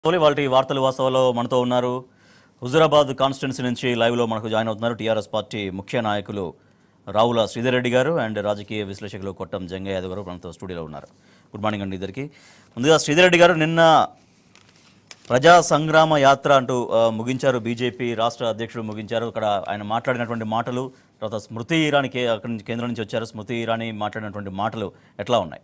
తొలి వాళ్ళ వార్తలు వాస్తవాల్లో మనతో ఉన్నారు హుజురాబాద్ కాన్స్టిట్యున్సీ నుంచి లైవ్లో మనకు జాయిన్ అవుతున్నారు టీఆర్ఎస్ పార్టీ ముఖ్య నాయకులు రావుల శ్రీధర్ రెడ్డి గారు అండ్ రాజకీయ విశ్లేషకులు కొట్టం జంగయ్య యాదవ్ గారు మనతో స్టూడియోలో ఉన్నారు గుడ్ మార్నింగ్ అండి ఇద్దరికి ముందుగా శ్రీధర్ రెడ్డి గారు నిన్న ప్రజా సంగ్రామ యాత్ర అంటూ ఆ, ముగించారు బీజేపీ రాష్ట్ర అధ్యక్షుడు ముగించారు అక్కడ ఆయన మాట్లాడినటువంటి మాటలు తర్వాత స్మృతి ఇరానీ కే- అక్కడి నుంచి కేంద్రం నుంచి వచ్చారు స్మృతి ఇరానీ మాట్లాడినటువంటి మాటలు ఎట్లా ఉన్నాయి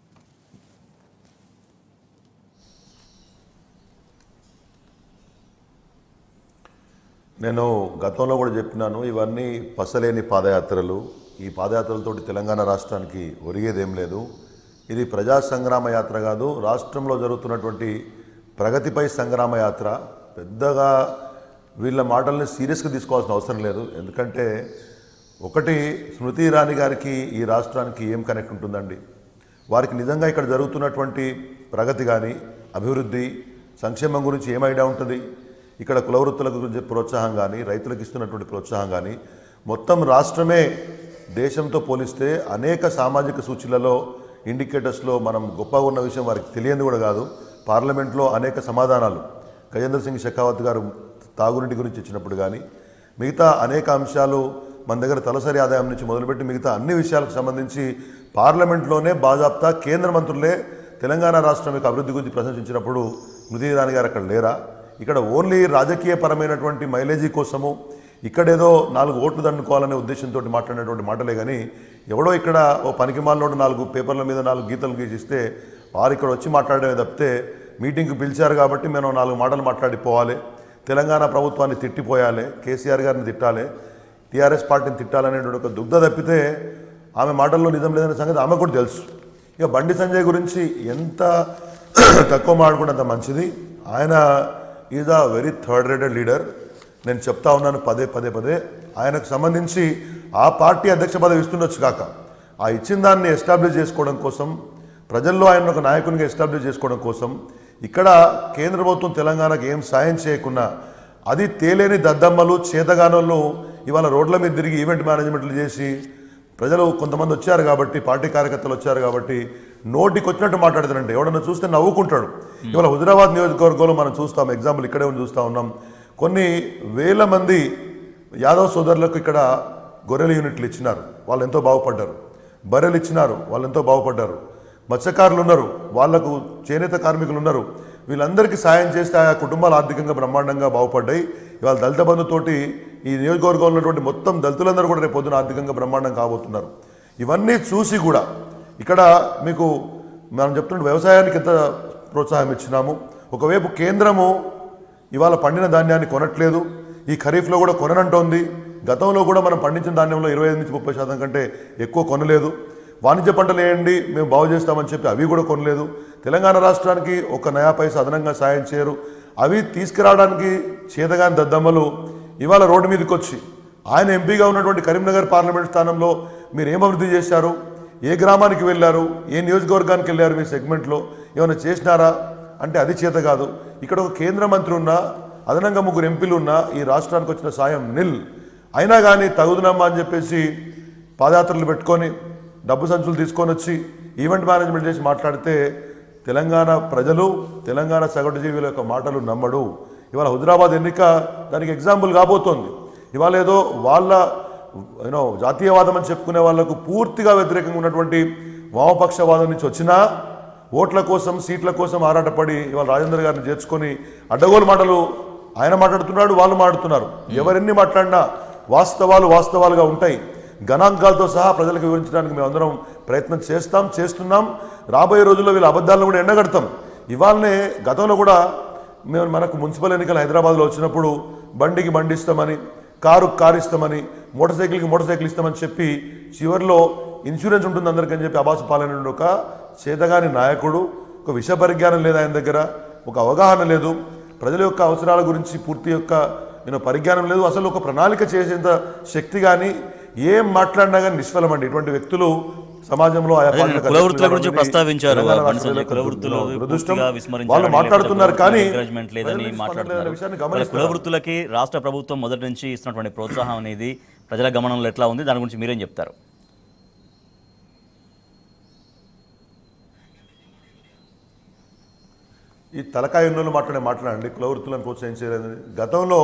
నేను గతంలో కూడా చెప్పినాను ఇవన్నీ పసలేని పాదయాత్రలు ఈ పాదయాత్రలతోటి తెలంగాణ రాష్ట్రానికి ఒరిగేదేం లేదు ఇది ప్రజా సంగ్రామ యాత్ర కాదు రాష్ట్రంలో జరుగుతున్నటువంటి ప్రగతిపై సంగ్రామ యాత్ర పెద్దగా వీళ్ళ మాటల్ని సీరియస్గా తీసుకోవాల్సిన అవసరం లేదు ఎందుకంటే ఒకటి స్మృతి ఇరానీ గారికి ఈ రాష్ట్రానికి ఏం కనెక్ట్ ఉంటుందండి వారికి నిజంగా ఇక్కడ జరుగుతున్నటువంటి ప్రగతి కానీ అభివృద్ధి సంక్షేమం గురించి ఏం ఐడియా ఉంటుంది ఇక్కడ కులవృత్తుల గురించి ప్రోత్సాహం కానీ రైతులకు ఇస్తున్నటువంటి ప్రోత్సాహం కానీ మొత్తం రాష్ట్రమే దేశంతో పోలిస్తే అనేక సామాజిక సూచీలలో ఇండికేటర్స్లో మనం గొప్పగా ఉన్న విషయం వారికి తెలియంది కూడా కాదు పార్లమెంట్లో అనేక సమాధానాలు గజేంద్ర సింగ్ షెకావత్ గారు తాగునీటి గురించి ఇచ్చినప్పుడు కానీ మిగతా అనేక అంశాలు మన దగ్గర తలసరి ఆదాయం నుంచి మొదలుపెట్టి మిగతా అన్ని విషయాలకు సంబంధించి పార్లమెంట్లోనే బాజాప్తా కేంద్ర మంత్రులే తెలంగాణ రాష్ట్రం యొక్క అభివృద్ధి గురించి ప్రశంసించినప్పుడు స్మృతి ఇరానీ గారు అక్కడ లేరా ఇక్కడ ఓన్లీ రాజకీయపరమైనటువంటి మైలేజీ కోసము ఇక్కడేదో నాలుగు ఓట్లు దండుకోవాలనే ఉద్దేశంతో మాట్లాడినటువంటి మాటలే కానీ ఎవడో ఇక్కడ ఓ పనికిమాలినోడు నాలుగు పేపర్ల మీద నాలుగు గీతలు గీసిస్తే వారు ఇక్కడ వచ్చి మాట్లాడమే తప్పితే మీటింగ్కి పిలిచారు కాబట్టి మేము నాలుగు మాటలు మాట్లాడిపోవాలి తెలంగాణ ప్రభుత్వాన్ని తిట్టిపోయాలి కేసీఆర్ గారిని తిట్టాలి టీఆర్ఎస్ పార్టీని తిట్టాలనేటువంటి ఒక దుగ్ధ తప్పితే ఆమె మాటల్లో నిజం లేదనే సంగతి ఆమె కూడా తెలుసు ఇక బండి సంజయ్ గురించి ఎంత తక్కువ మాట్లాడుకుంటే అంత మంచిది ఆయన is a very third rated leader నేను చెప్తా ఉన్నాను పదే పదే పదే ఆయనకు సంబంధించి ఆ పార్టీ అధ్యక్ష పదవి ఇస్తుండొచ్చు కాక ఆ ఇచ్చిన దాన్ని ఎస్టాబ్లిష్ చేసుకోవడం కోసం ప్రజల్లో ఆయన ఒక నాయకునిగా ఎస్టాబ్లిష్ చేసుకోవడం కోసం ఇక్కడ కేంద్ర ప్రభుత్వం తెలంగాణకు ఏం సాయం చేయకున్నా అది తేలేని దద్దమ్మలు చేతగానోళ్ళు ఇవాళ రోడ్ల మీద తిరిగి ఈవెంట్ మేనేజ్మెంట్లు చేసి ప్రజలు కొంతమంది వచ్చారు కాబట్టి పార్టీ కార్యకర్తలు వచ్చారు కాబట్టి నోటికి వచ్చినట్టు మాట్లాడుతారంటే ఎవడన్నా చూస్తే నవ్వుకుంటాడు ఇవాళ హుజరాబాద్ నియోజకవర్గంలో మనం చూస్తాం ఎగ్జాంపుల్ ఇక్కడే ఉండి చూస్తూ ఉన్నాం కొన్ని వేల మంది యాదవ్ సోదరులకు ఇక్కడ గొర్రెల యూనిట్లు ఇచ్చినారు వాళ్ళు ఎంతో బాగుపడ్డారు బర్రెలు ఇచ్చినారు వాళ్ళు ఎంతో బాగుపడ్డారు మత్స్యకారులు ఉన్నారు వాళ్లకు చేనేత కార్మికులు ఉన్నారు వీళ్ళందరికీ సాయం చేస్తే ఆ కుటుంబాలు ఆర్థికంగా బ్రహ్మాండంగా బాగుపడ్డాయి ఇవాళ దళిత బంధుతోటి ఈ నియోజకవర్గంలో ఉన్నటువంటి మొత్తం దళితులందరూ కూడా రేపు పొద్దున ఆర్థికంగా బ్రహ్మాండం కాబోతున్నారు ఇవన్నీ చూసి కూడా ఇక్కడ మీకు మనం చెప్తున్న వ్యవసాయానికి ఎంత ప్రోత్సాహం ఇచ్చినాము ఒకవైపు కేంద్రము ఇవాళ పండిన ధాన్యాన్ని కొనట్లేదు ఈ ఖరీఫ్లో కూడా కొననంటోంది గతంలో కూడా మనం పండించిన ధాన్యంలో ఇరవై ఐదు నుంచి ముప్పై శాతం కంటే ఎక్కువ కొనలేదు వాణిజ్య పంటలు వేయండి మేము బాగు చేస్తామని చెప్పి అవి కూడా కొనలేదు తెలంగాణ రాష్ట్రానికి ఒక నయా పైసా అదనంగా సాయం చేయరు అవి తీసుకురావడానికి చేతగాని దద్దమ్మలు ఇవాళ రోడ్డు మీదకి వచ్చి ఆయన ఎంపీగా ఉన్నటువంటి కరీంనగర్ పార్లమెంట్ స్థానంలో మీరు ఏం అభివృద్ధి చేశారు ఏ గ్రామానికి వెళ్ళారు ఏ నియోజకవర్గానికి వెళ్ళారు మీ సెగ్మెంట్లో ఏమైనా చేసినారా అంటే అది చేత కాదు ఇక్కడ ఒక కేంద్ర మంత్రి ఉన్నా అదనంగా ముగ్గురు ఎంపీలు ఉన్నా ఈ రాష్ట్రానికి వచ్చిన సాయం నిల్ అయినా కానీ తగుదనమ్మా అని చెప్పేసి పాదయాత్రలు పెట్టుకొని డబ్బు సంచులు తీసుకొని వచ్చి ఈవెంట్ మేనేజ్మెంట్ చేసి మాట్లాడితే తెలంగాణ ప్రజలు తెలంగాణ సగటు జీవుల యొక్క మాటలు నమ్మడు ఇవాళ హుజరాబాద్ ఎన్నిక దానికి ఎగ్జాంపుల్ కాబోతోంది ఇవాళ ఏదో వాళ్ళ యూనో జాతీయవాదం అని చెప్పుకునే వాళ్ళకు పూర్తిగా వ్యతిరేకంగా ఉన్నటువంటి వామపక్షవాదం నుంచి వచ్చినా ఓట్ల కోసం సీట్ల కోసం ఆరాటపడి ఇవాళ రాజేంద్ర గారిని చేర్చుకొని అడ్డగోలు మాటలు ఆయన మాట్లాడుతున్నాడు వాళ్ళు మాట్లాడుతున్నారు ఎవరెన్ని మాట్లాడినా వాస్తవాలు వాస్తవాలుగా ఉంటాయి గణాంకాలతో సహా ప్రజలకు వివరించడానికి మేమందరం ప్రయత్నం చేస్తాం చేస్తున్నాం రాబోయే రోజుల్లో వీళ్ళ అబద్ధాలను కూడా ఎండగడతాం ఇవాళనే గతంలో కూడా మేము మనకు మున్సిపల్ ఎన్నికలు హైదరాబాద్లో వచ్చినప్పుడు బండికి బండి ఇస్తామని కారు కారు ఇస్తామని మోటార్ సైకిల్కి మోటార్ సైకిల్ ఇస్తామని చెప్పి చివరిలో ఇన్సూరెన్స్ ఉంటుంది అందరికని చెప్పి అబాసు పాలన ఒక చేతగాని నాయకుడు ఒక విష పరిజ్ఞానం లేదు ఆయన దగ్గర ఒక అవగాహన లేదు ప్రజల యొక్క అవసరాల గురించి పూర్తి యొక్క నేను పరిజ్ఞానం లేదు అసలు ఒక ప్రణాళిక చేసేంత శక్తి కానీ ఏం మాట్లాడినా కానీ నిష్ఫలమండి ఇటువంటి వ్యక్తులు సమాజంలో ఆయా అదే పార్టీలకు కుల వృత్తుల అధ్యక్షులుగా గురించి ఉండి ప్రస్తావించారు తెలంగాణ బండి సంజయ్. రాష్ట్ర కుల ప్రజలకు వృత్తులు దురదృష్టం. పూర్తిగా విస్మరించారని, వాళ్ళు మాట్లాడుతున్నారు కానీ ఎంకరేజ్మెంట్ లేదని ప్రజలకు మాట్లాడుతున్నారు స్పందన విషయాన్ని వాళ్ళ కుల గమనిస్తున్నారు. వృత్తులకి రాష్ట్ర ప్రభుత్వం మొదటి నుంచి ఇస్తున్నటువంటి ప్రోత్సాహం అనేది ప్రజల గమనంలో ఎట్లా ఉంది దాని గురించి మీరేం చెప్తారు ఈ తలకాయ ఉన్నోళ్ళు మాట్లాడే మాట్లాడండి కులవృత్తులను ప్రోత్సహించేది గతంలో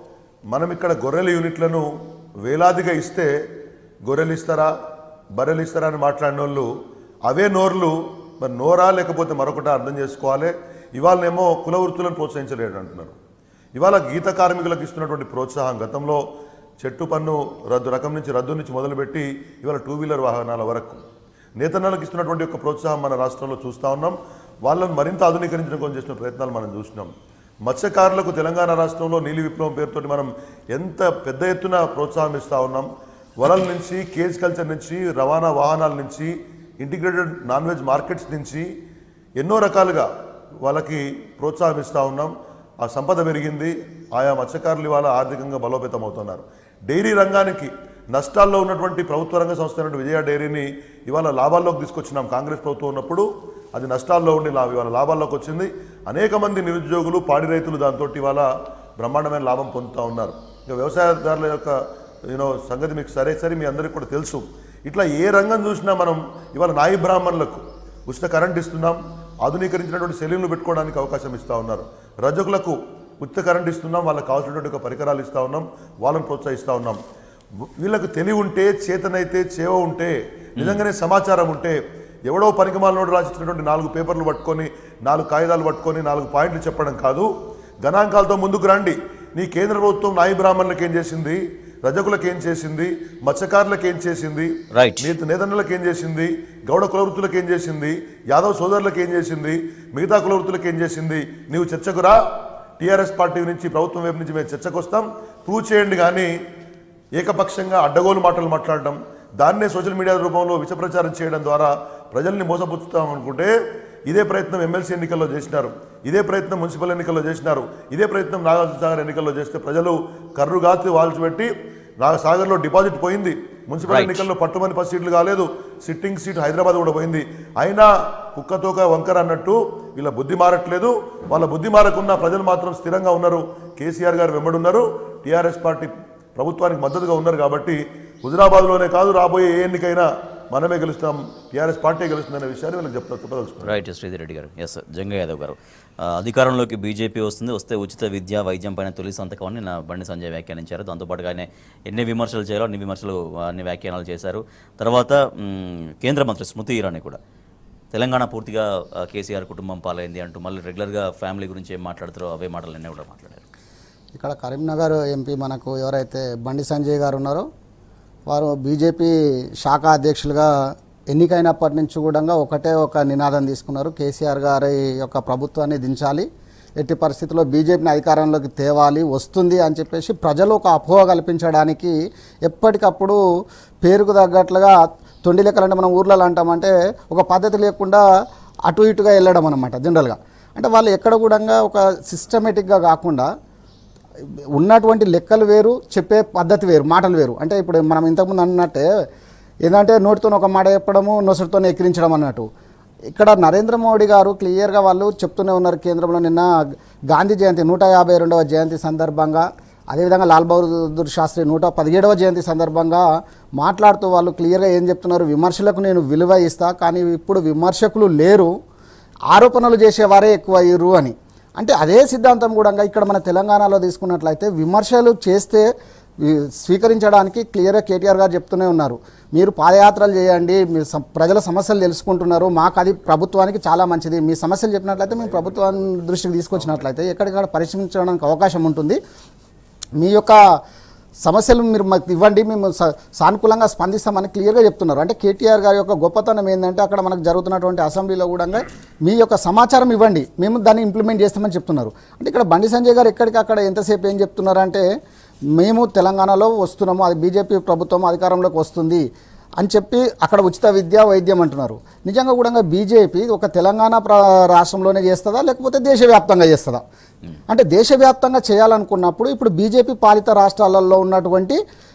మనం ఇక్కడ గొర్రెల యూనిట్లను వేలాదిగా ఇస్తే గొర్రెలు ఇస్తారా బర్రెలు ఇస్తారా అని మాట్లాడిన వాళ్ళు అవే నోర్లు మరి నోరా లేకపోతే మరొకట అర్థం చేసుకోవాలి ఇవాళనేమో కుల వృత్తులను ప్రోత్సహించలేడు అంటున్నారు ఇవాళ గీత కార్మికులకు ఇస్తున్నటువంటి ప్రోత్సాహం గతంలో చెట్టు పన్ను రద్దు రకం నుంచి రద్దు నుంచి మొదలుపెట్టి ఇవాళ టూ వీలర్ వాహనాల వరకు నేతన్నలకు ఇస్తున్నటువంటి ఒక ప్రోత్సాహం మన రాష్ట్రంలో చూస్తూ ఉన్నాం వాళ్ళని మరింత ఆధునీకరించడం కోసం చేసిన ప్రయత్నాలు మనం చూసినాం మత్స్యకారులకు తెలంగాణ రాష్ట్రంలో నీలి విప్లవం పేరుతోటి మనం ఎంత పెద్ద ఎత్తున ప్రోత్సాహం ఇస్తూ ఉన్నాం వలల నుంచి కేజ్ కల్చర్ నుంచి రవాణా వాహనాల నుంచి ఇంటిగ్రేటెడ్ నాన్ వెజ్ మార్కెట్స్ నుంచి ఎన్నో రకాలుగా వాళ్ళకి ప్రోత్సాహం ఇస్తూ ఉన్నాం ఆ సంపద పెరిగింది ఆయా మత్స్యకారులు ఇవాళ ఆర్థికంగా బలోపేతం అవుతున్నారు డైరీ రంగానికి నష్టాల్లో ఉన్నటువంటి ప్రభుత్వ రంగ సంస్థ అయినటువంటి విజయ డైరీని ఇవాళ లాభాల్లోకి తీసుకొచ్చినాం కాంగ్రెస్ ప్రభుత్వం ఉన్నప్పుడు అది నష్టాల్లో ఉండి లా- ఇవాళ లాభాల్లోకి వచ్చింది అనేక మంది నిరుద్యోగులు పాడి రైతులు దాంతో ఇవాళ బ్రహ్మాండమైన లాభం పొందుతూ ఉన్నారు ఇక వ్యవసాయదారుల యొక్క యూనో సంగతి మీకు సరే సరే మీ అందరికీ కూడా తెలుసు ఇట్లా ఏ రంగం చూసినా మనం ఇవాళ నాయి బ్రాహ్మణులకు ఉచిత కరెంట్ ఇస్తున్నాం ఆధునీకరించినటువంటి సెలూన్లు పెట్టుకోవడానికి అవకాశం ఇస్తూ ఉన్నారు రజకులకు ఉచిత కరెంట్ ఇస్తున్నాం వాళ్ళకి కావాల్సినటువంటి ఒక పరికరాలు ఇస్తూ ఉన్నాం వాళ్ళని ప్రోత్సహిస్తూ ఉన్నాం వీళ్ళకు తెలివి ఉంటే చేతనైతే చేవ ఉంటే నిజంగానే సమాచారం ఉంటే ఎవడో పనికిమాలనోడు రాసిచ్చినటువంటి నాలుగు పేపర్లు పట్టుకొని నాలుగు కాగితాలు పట్టుకొని నాలుగు పాయింట్లు చెప్పడం కాదు గణాంకాలతో ముందుకు రండి నీ కేంద్ర ప్రభుత్వం నాయి బ్రాహ్మణులకు ఏం చేసింది రజకులకు ఏం చేసింది మత్స్యకారులకు ఏం చేసింది రైట్ నేత నేతన్నలకు ఏం చేసింది గౌడ కులవృత్తులకు ఏం చేసింది యాదవ్ సోదరులకు ఏం చేసింది మిగతా కులవృత్తులకు ఏం చేసింది నీవు చర్చకు రా టీఆర్ఎస్ పార్టీ నుంచి ప్రభుత్వం వైపు నుంచి మేము చర్చకు వస్తాం ప్రూవ్ చేయండి కానీ ఏకపక్షంగా అడ్డగోలు మాటలు మాట్లాడడం దాన్నే సోషల్ మీడియా రూపంలో విషప్రచారం చేయడం ద్వారా ప్రజల్ని మోసపుచ్చుతాం అనుకుంటే ఇదే ప్రయత్నం ఎమ్మెల్సీ ఎన్నికల్లో చేసినారు ఇదే ప్రయత్నం మున్సిపల్ ఎన్నికల్లో చేసినారు ఇదే ప్రయత్నం నాగార్జున సాగర్ ఎన్నికల్లో చేస్తే ప్రజలు కర్రుగాతి వాల్చిపెట్టి నాగ సాగర్లో డిపాజిట్ పోయింది మున్సిపల్ Right. ఎన్నికల్లో పట్టుమని పది సీట్లు కాలేదు సిట్టింగ్ సీట్ హైదరాబాద్ కూడా పోయింది అయినా కుక్కతోక వంకర అన్నట్టు వీళ్ళ బుద్ధి మారట్లేదు వాళ్ళ బుద్ధి మారకున్నా ప్రజలు మాత్రం స్థిరంగా ఉన్నారు కేసీఆర్ గారు వెంబడున్నారు టీఆర్ఎస్ పార్టీ ప్రభుత్వానికి మద్దతుగా ఉన్నారు కాబట్టి హుజరాబాద్లోనే కాదు రాబోయే ఏ ఎన్నికైనా మనమే గెలుస్తాం టీఆర్ఎస్ పార్టీ గెలుస్తుందనే విషయాన్ని వీళ్ళకి చెప్తా చెప్పదలుచుకున్నాను రైట్ శ్రీధర్ రెడ్డి గారు ఎస్ జంగ యాదవ్ గారు ఆ, అధికారంలోకి బీజేపీ వస్తుంది వస్తే ఉచిత విద్య వైద్యం పైన తొలి సంతకం అని నా బండి సంజయ్ వ్యాఖ్యానించారు దాంతోపాటుగా ఆయన ఎన్ని విమర్శలు చేయాలో అన్ని విమర్శలు ఆ, అన్ని వ్యాఖ్యానాలు చేశారు తర్వాత మ్, కేంద్ర మంత్రి స్మృతి ఇరానీ కూడా తెలంగాణ పూర్తిగా ఆ, కేసీఆర్ కుటుంబం పాలైంది అంటూ మళ్ళీ రెగ్యులర్గా ఫ్యామిలీ గురించి ఏం మాట్లాడతారో అవే మాటలు అన్నీ కూడా మాట్లాడారు ఇక్కడ కరీంనగర్ ఎంపీ మనకు ఎవరైతే బండి సంజయ్ గారు ఉన్నారో వారు బీజేపీ శాఖ అధ్యక్షులుగా ఎన్నికైనప్పటి నుంచి కూడా ఒకటే ఒక నినాదం తీసుకున్నారు కేసీఆర్ గారి యొక్క ప్రభుత్వాన్ని దించాలి ఎట్టి పరిస్థితుల్లో బీజేపీని అధికారంలోకి తేవాలి వస్తుంది అని చెప్పేసి ప్రజలు ఒక అపోహ కల్పించడానికి ఎప్పటికప్పుడు పేరుకు తగ్గట్లుగా తొండి లెక్కలంటే మనం ఊర్లలో అంటామంటే ఒక పద్ధతి లేకుండా అటు ఇటుగా వెళ్ళడం అనమాట జనరల్గా అంటే వాళ్ళు ఎక్కడ కూడా ఒక సిస్టమేటిక్గా కాకుండా ఉన్నటువంటి లెక్కలు వేరు చెప్పే పద్ధతి వేరు మాటలు వేరు అంటే ఇప్పుడు మనం ఇంతకుముందు అన్నట్టే ఏంటంటే నోటితో ఒక మాట చెప్పడము నొసటితో ఎక్కిరించడం అన్నట్టు ఇక్కడ నరేంద్ర మోడీ గారు క్లియర్గా వాళ్ళు చెప్తూనే ఉన్నారు కేంద్రంలో నిన్న గాంధీ జయంతి నూట యాభై రెండవ జయంతి సందర్భంగా అదేవిధంగా లాల్ బహదూర్ శాస్త్రి నూట పదిహేడవ జయంతి సందర్భంగా మాట్లాడుతూ వాళ్ళు క్లియర్గా ఏం చెప్తున్నారు విమర్శలకు నేను విలువ ఇస్తా కానీ ఇప్పుడు విమర్శకులు లేరు ఆరోపణలు చేసేవారే ఎక్కువ అయ్యారు అని అంటే అదే సిద్ధాంతం కూడా ఇక్కడ మన తెలంగాణలో తీసుకున్నట్లయితే విమర్శలు చేస్తే వి- స్వీకరించడానికి క్లియర్గా కేటీఆర్ గారు చెప్తూనే ఉన్నారు మీరు పాదయాత్రలు చేయండి మీ సం- ప్రజల సమస్యలు తెలుసుకుంటున్నారు మాకు అది ప్రభుత్వానికి చాలా మంచిది మీ సమస్యలు చెప్పినట్లయితే మేము ప్రభుత్వాన్ని దృష్టికి తీసుకొచ్చినట్లయితే ఎక్కడికక్కడ పరిష్కరించడానికి అవకాశం ఉంటుంది మీ యొక్క సమస్యలు మీరు మాకు ఇవ్వండి మేము స- సానుకూలంగా స్పందిస్తామని క్లియర్గా చెప్తున్నారు అంటే కేటీఆర్ గారి యొక్క గొప్పతనం ఏంటంటే అక్కడ మనకు జరుగుతున్నటువంటి అసెంబ్లీలో కూడా మీ యొక్క సమాచారం ఇవ్వండి మేము దాన్ని ఇంప్లిమెంట్ చేస్తామని చెప్తున్నారు అంటే ఇక్కడ బండి సంజయ్ గారు ఎక్కడికి అక్కడ ఎంతసేపు ఏం చెప్తున్నారంటే మేము తెలంగాణలో వస్తున్నాము అది బీజేపీ ప్రభుత్వం అధికారంలోకి వస్తుంది అని చెప్పి అక్కడ ఉచిత విద్య వైద్యం అంటున్నారు నిజంగా కూడా బీజేపీ ఒక తెలంగాణ ప్ర రాష్ట్రంలోనే చేస్తుందా లేకపోతే దేశవ్యాప్తంగా చేస్తుందా అంటే దేశవ్యాప్తంగా చేయాలనుకున్నప్పుడు ఇప్పుడు బీజేపీ పాలిత రాష్ట్రాలలో ఉన్నటువంటి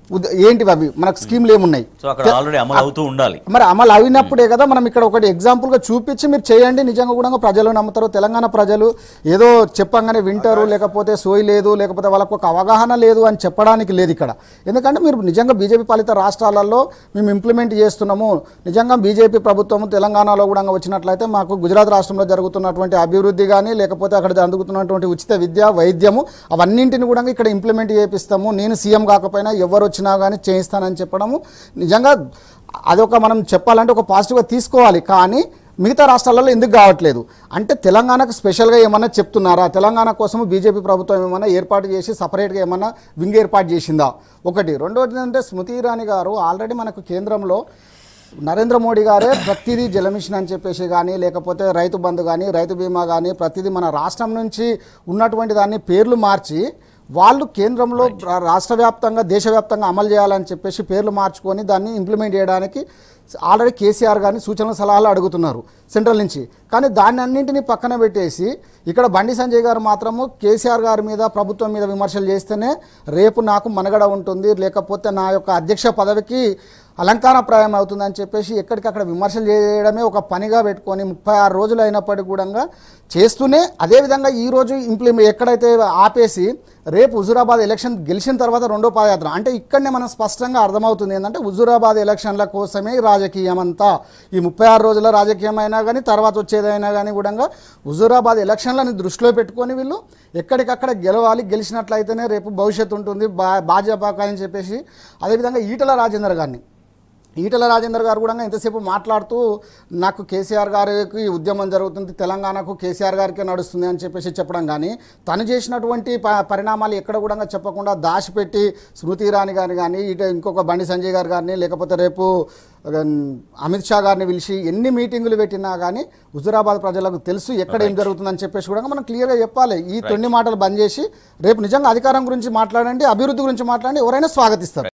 ఉద- ఏంటివి అవి మనకు స్కీమ్లు ఏమున్నాయి సో అక్కడ ఆల్రెడీ అమలు అవుతూ ఉండాలి మరి అమలు అయినప్పుడే కదా మనం ఇక్కడ ఒకటి ఎగ్జాంపుల్గా చూపించి మీరు చేయండి నిజంగా కూడా ప్రజలు నమ్ముతారు తెలంగాణ ప్రజలు ఏదో చెప్పంగానే వింటారు లేకపోతే సోయి లేదు లేకపోతే వాళ్ళకు ఒక అవగాహన లేదు అని చెప్పడానికి లేదు ఇక్కడ ఎందుకంటే మీరు నిజంగా బీజేపీ పాలిత రాష్ట్రాలలో మేము ఇంప్లిమెంట్ చేస్తున్నాము నిజంగా బీజేపీ ప్రభుత్వం తెలంగాణలో కూడా వచ్చినట్లయితే మాకు గుజరాత్ రాష్ట్రంలో జరుగుతున్నటువంటి అభివృద్ధి కానీ లేకపోతే అక్కడ జరుగుతున్నటువంటి ఉచిత విద్య వైద్యము అవన్నింటిని కూడా ఇక్కడ ఇంప్లిమెంట్ చేపిస్తాము నేను సీఎం కాకపోయినా ఎవరు వచ్చినా కానీ చేయిస్తానని చెప్పడము నిజంగా అదొక మనం చెప్పాలంటే ఒక పాజిటివ్గా తీసుకోవాలి కానీ మిగతా రాష్ట్రాలలో ఎందుకు కావట్లేదు అంటే తెలంగాణకు స్పెషల్గా ఏమన్నా చెప్తున్నారా తెలంగాణ కోసం బీజేపీ ప్రభుత్వం ఏమన్నా ఏర్పాటు చేసి సపరేట్గా ఏమన్నా వింగ్ ఏర్పాటు చేసిందా ఒకటి రెండవది ఏంటంటే స్మృతి ఇరానీ గారు ఆల్రెడీ మనకు కేంద్రంలో నరేంద్ర మోడీ గారే ప్రతిదీ జలమిషన్ అని చెప్పేసి కానీ లేకపోతే రైతు బంధు కానీ రైతు బీమా కానీ ప్రతిదీ మన రాష్ట్రం నుంచి ఉన్నటువంటి దాన్ని పేర్లు మార్చి వాళ్ళు కేంద్రంలో రా- రాష్ట్ర వ్యాప్తంగా దేశవ్యాప్తంగా అమలు చేయాలని చెప్పేసి పేర్లు మార్చుకొని దాన్ని ఇంప్లిమెంట్ చేయడానికి ఆల్రెడీ కేసీఆర్ గారిని సూచనల సలహాలు అడుగుతున్నారు సెంట్రల్ నుంచి కానీ దాన్ని అన్నింటినీ పక్కన పెట్టేసి ఇక్కడ బండి సంజయ్ గారు మాత్రము కేసీఆర్ గారి మీద ప్రభుత్వం మీద విమర్శలు చేస్తేనే రేపు నాకు మనగడ ఉంటుంది లేకపోతే నా యొక్క అధ్యక్ష పదవికి అలంకారప్రాయం అవుతుందని చెప్పేసి ఎక్కడికక్కడ విమర్శలు చేయడమే ఒక పనిగా పెట్టుకొని ముప్పై ఆరు రోజులు అయినప్పటికీ కూడా చేస్తూనే అదేవిధంగా ఈ రోజు ఇంప్లిమెంట్ ఎక్కడైతే ఆపేసి రేపు హుజూరాబాద్ ఎలక్షన్ గెలిచిన తర్వాత రెండో పాదయాత్ర అంటే ఇక్కడనే మనం స్పష్టంగా అర్థమవుతుంది ఏంటంటే హుజూరాబాద్ ఎలక్షన్ల కోసమే ఈ రాజకీయం అంతా ఈ ముప్పై ఆరు రోజుల రాజకీయం అయినా కానీ తర్వాత వచ్చేదైనా కానీ కూడా హుజూరాబాద్ ఎలక్షన్లని దృష్టిలో పెట్టుకొని వీళ్ళు ఎక్కడికక్కడ గెలవాలి గెలిచినట్లయితేనే రేపు భవిష్యత్తు ఉంటుంది బా భాజపాకు అని చెప్పేసి అదేవిధంగా ఈటల రాజేందర్ గారిని ఈటల రాజేందర్ గారు కూడా ఎంతసేపు మాట్లాడుతూ నాకు కేసీఆర్ గారికి ఉద్యమం జరుగుతుంది తెలంగాణకు కేసీఆర్ గారికే నడుస్తుంది అని చెప్పేసి చెప్పడం కానీ తను చేసినటువంటి ప పరిణామాలు ఎక్కడ కూడా చెప్పకుండా దాచిపెట్టి స్మృతి ఇరానీ గారిని కానీ ఇటు ఇంకొక బండి సంజయ్ గారు కానీ లేకపోతే రేపు ఆ, అమిత్ షా గారిని పిలిచి ఎన్ని మీటింగులు పెట్టినా కానీ హుజురాబాద్ ప్రజలకు తెలుసు ఎక్కడ ఏం జరుగుతుందని చెప్పేసి కూడా మనం క్లియర్గా చెప్పాలి ఈ తొన్ని మాటలు బంద్ చేసి రేపు నిజంగా అధికారం గురించి మాట్లాడండి అభివృద్ధి గురించి మాట్లాడండి ఎవరైనా స్వాగతిస్తారు